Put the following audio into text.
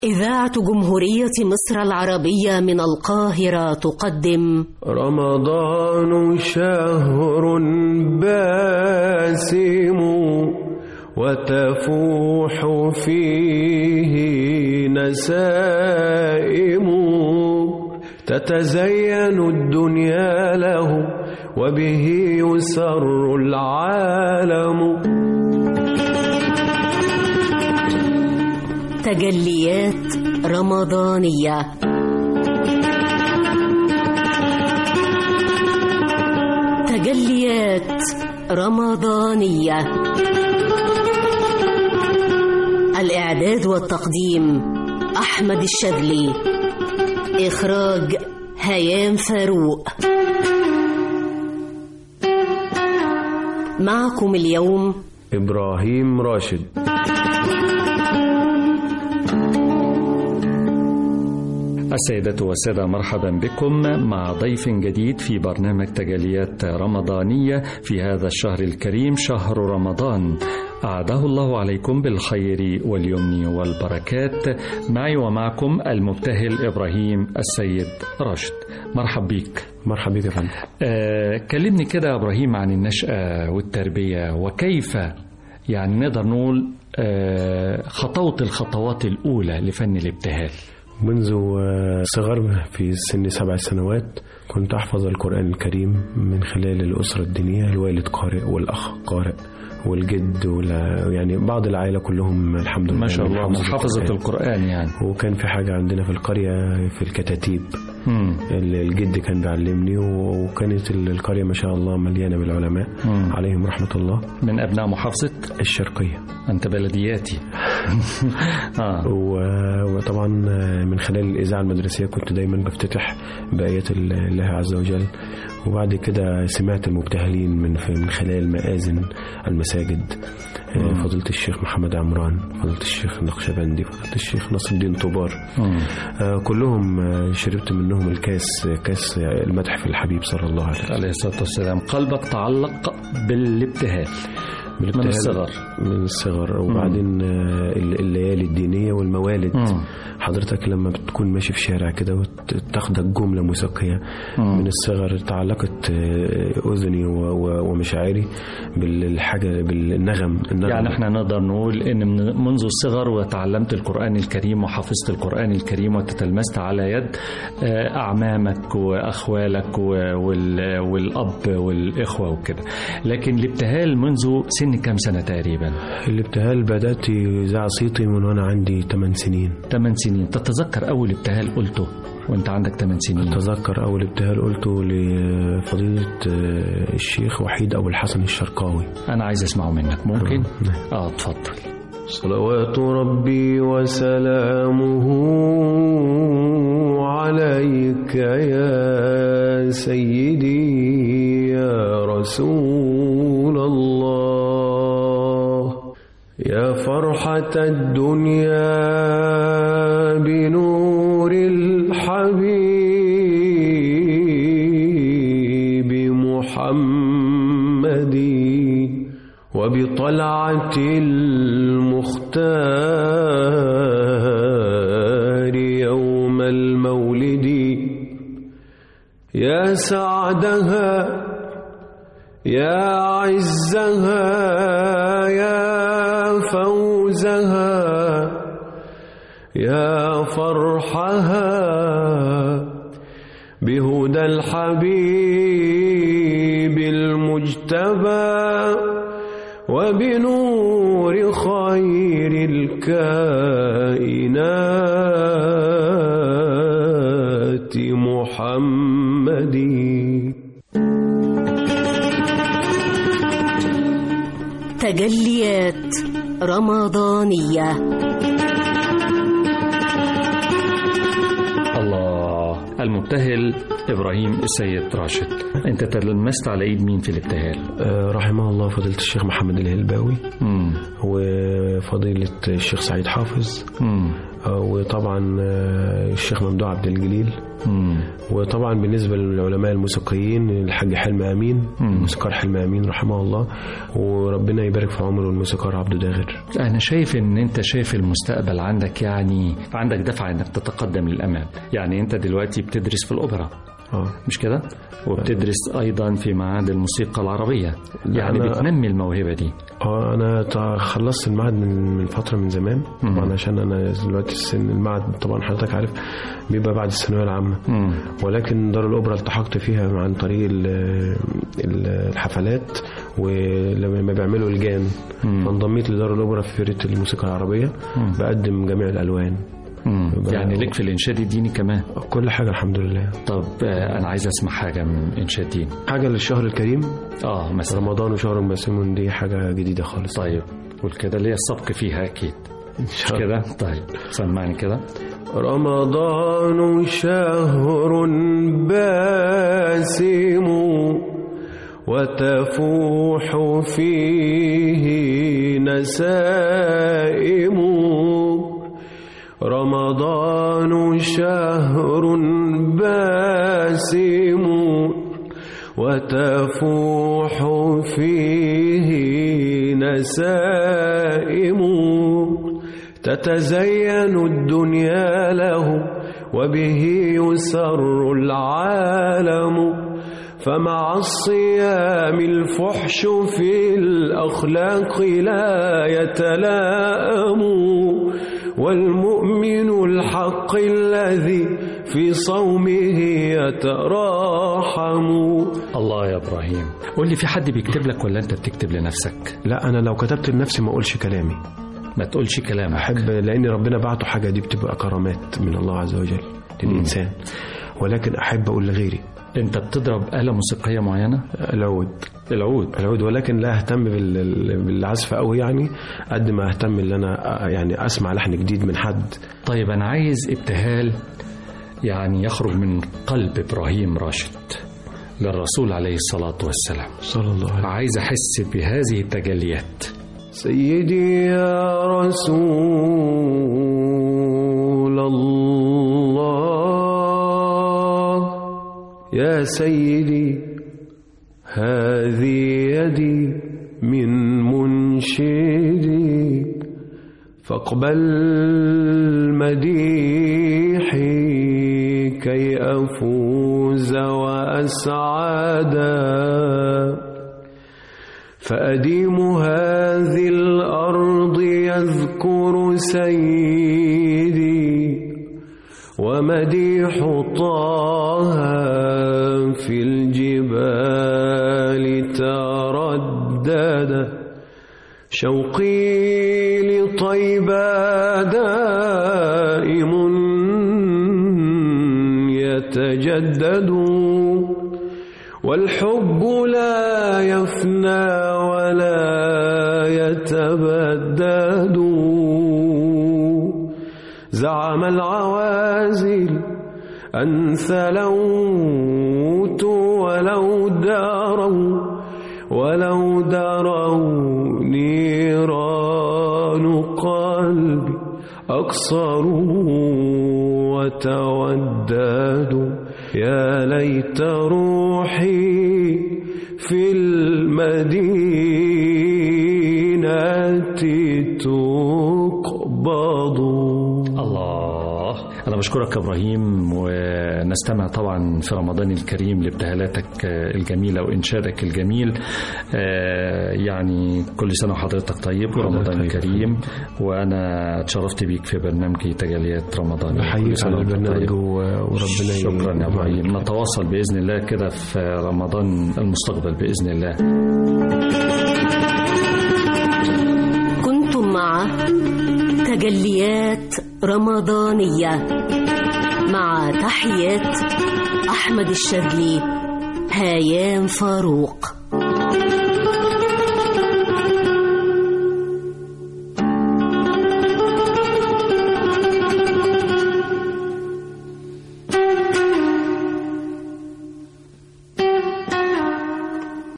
إذاعة جمهورية مصر العربية من القاهرة تقدم رمضان شهر باسم وتفوح فيه نسائم تتزين الدنيا له وبه يسر العالم تجليات رمضانية تجليات رمضانية الإعداد والتقديم أحمد الشاذلي إخراج هيام فاروق معكم اليوم إبراهيم راشد السيدة والسادة مرحبا بكم مع ضيف جديد في برنامج تجليات رمضانية في هذا الشهر الكريم شهر رمضان أعاده الله عليكم بالخير واليمن والبركات معي ومعكم المبتهل إبراهيم السيد راشد مرحب بيك مرحبا بك يا فندم آه كلمني كده يا إبراهيم عن النشأة والتربية وكيف يعني نقدر نقول آه خطوت الخطوات الأولى لفن الابتهال منذ صغر في سن سبع سنوات كنت أحفظ القرآن الكريم من خلال الأسرة الدينية الوالد قارئ والأخ قارئ والجد ولا يعني بعض العائلة كلهم الحمد لله ما شاء من الله حافظ محافظة القرآن. القرآن يعني وكان في حاجة عندنا في القرية في الكتاتيب مم. الجد كان بيعلمني وكانت القرية ما شاء الله مليانة بالعلماء مم. عليهم رحمة الله من أبناء محافظة الشرقية أنت بلدياتي آه. و- وطبعا من خلال الإذاعة المدرسية كنت دايما بفتتح بآيات الله عز وجل وبعد كده سمعت المبتهلين من من خلال مآذن المساجد آه، فضيلة الشيخ محمد عمران فضيلة الشيخ النقشبندي فضيلة الشيخ نصر الدين طوبار مم. آه، كلهم آه، شربت منهم الكاس كاس المدح في الحبيب صلى الله عليه وسلم عليه الصلاة والسلام قلبك تعلق بالابتهال من بالابتهال الصغر من الصغر وبعدين آه، الليالي الدينية والموالد مم. حضرتك لما بتكون ماشي في شارع كده وتاخدك جملة موسيقية مم. من الصغر تعلقت آه، أذني و- و- ومشاعري بالحاجة بالنغم النغم يعني احنا نقدر نقول ان من منذ الصغر وتعلمت القرآن الكريم وحفظت القرآن الكريم وتتلمست على يد آه، أعمامك وأخوالك و- وال- والأب والإخوة وكده لكن الابتهال منذ سن كم سنة تقريبا الابتهال بدأت إذاعة صيتي من وأنا عندي 8 سنين 8 سنين تتذكر أول ابتهال قلته وانت عندك 8 سنين أتذكر أول ابتهال قلته لفضيلة آه، الشيخ وحيد أبو الحسن الشرقاوي أنا عايز أسمعه منك ممكن؟ نعم. آه اتفضل صلوات ربي وسلامه عليك يا سيدي يا رسول الله يا فرحة الدنيا بنور الحبيب محمد وبطلعة المختار يوم المولد يا سعدها يا عزها يا فوزها يا فرحها بهدى الحبيب المجتبى وبنور خير الكائنات محمد تجليات رمضانية الله المبتهل إبراهيم السيد راشد أنت تلمست على إيد مين في الابتهال؟ آه، رحمه الله فضيلة الشيخ محمد الهلباوي مم. وفضيلة الشيخ سعيد حافظ مم. آه، وطبعا آه، الشيخ ممدوح عبد الجليل مم. وطبعا بالنسبة للعلماء الموسيقيين الحاج حلمي أمين مم. الموسيقار حلمي أمين رحمه الله وربنا يبارك في عمره الموسيقار عبده داغر أنا شايف إن أنت شايف المستقبل عندك يعني عندك دفعة إنك تتقدم للأمام يعني أنت دلوقتي بتدرس في الأوبرا اه مش كده؟ وبتدرس أيضا في معهد الموسيقى العربية يعني أنا- بتنمي الموهبة دي اه انا تع- خلصت المعهد من من فتره من زمان مم. طبعا عشان انا دلوقتي السن المعهد طبعا حضرتك عارف بيبقى بعد الثانويه العامه مم. ولكن دار الاوبرا التحقت فيها عن طريق ال- ال- الحفلات ولما بيعملوا لجان مم. فانضميت لدار الاوبرا في فرقه الموسيقى العربيه مم. بقدم جميع الالوان مم. يبقى- يعني لك في الإنشاد الديني كمان كل حاجه الحمد لله طب آه، أنا عايز أسمع حاجة من إنشاد ديني حاجه للشهر الكريم آه مثلا رمضان وشهر مسلم دي حاجه جديده خالص طيب قول كده ليا السبق فيها أكيد إن مش شاء الله. كده طيب سمعني كده رمضان شهر باسم وتفوح فيه نسائم رمضان شهر باسم وتفوح فيه نسائم تتزين الدنيا له وبه يسر العالم فمع الصيام الفحش في الأخلاق لا يتلاءم والمؤمن الحق الذي في صومه يتراحم الله يا إبراهيم قول لي في حد بيكتب لك ولا أنت بتكتب لنفسك لا أنا لو كتبت لنفسي ما أقولش كلامي ما تقولش كلامك أحب لأن ربنا بعته حاجة دي بتبقى كرامات من الله عز وجل للإنسان ولكن أحب أقول لغيري أنت بتضرب آلة موسيقية معينة العود العود العود ولكن لا اهتم بال- بالعزف قوي يعني قد ما اهتم ان انا أ- يعني اسمع لحن جديد من حد طيب أنا عايز ابتهال يعني يخرج من قلب إبراهيم راشد للرسول عليه الصلاة والسلام صلى الله عليه عايز أحس بهذه التجليات سيدي يا رسول الله يا سيدي هذه يدي من منشدي فاقبل مديحي كي أفوز وأسعدا فأديم هذه الأرض يذكر سيدي ومديح طه في الجبال تردد شوقي لطيبى دائم يتجدد والحب لا يفنى ولا يتبدد زعم العوازل أن ثلوت ولو داروا ولو داروا نيران قلبي أقصروا وتوددوا يا ليت روحي في المدينة تقبض الله أنا بشكرك يا إبراهيم ونستمع طبعا في رمضان الكريم لابتهالاتك الجميلة وإنشادك الجميل آه، يعني كل سنة وحضرتك طيب ورمضان طيب. الكريم وأنا اتشرفت بيك في برنامجي تجليات رمضان كل بحييك سنة على وأنت البرنامج طيب. و- وربنا ي- شكرا يا إبراهيم نتواصل بإذن الله كده في رمضان المستقبل بإذن الله كنتم مع تجليات رمضانية مع تحيات أحمد الشاذلي هيام فاروق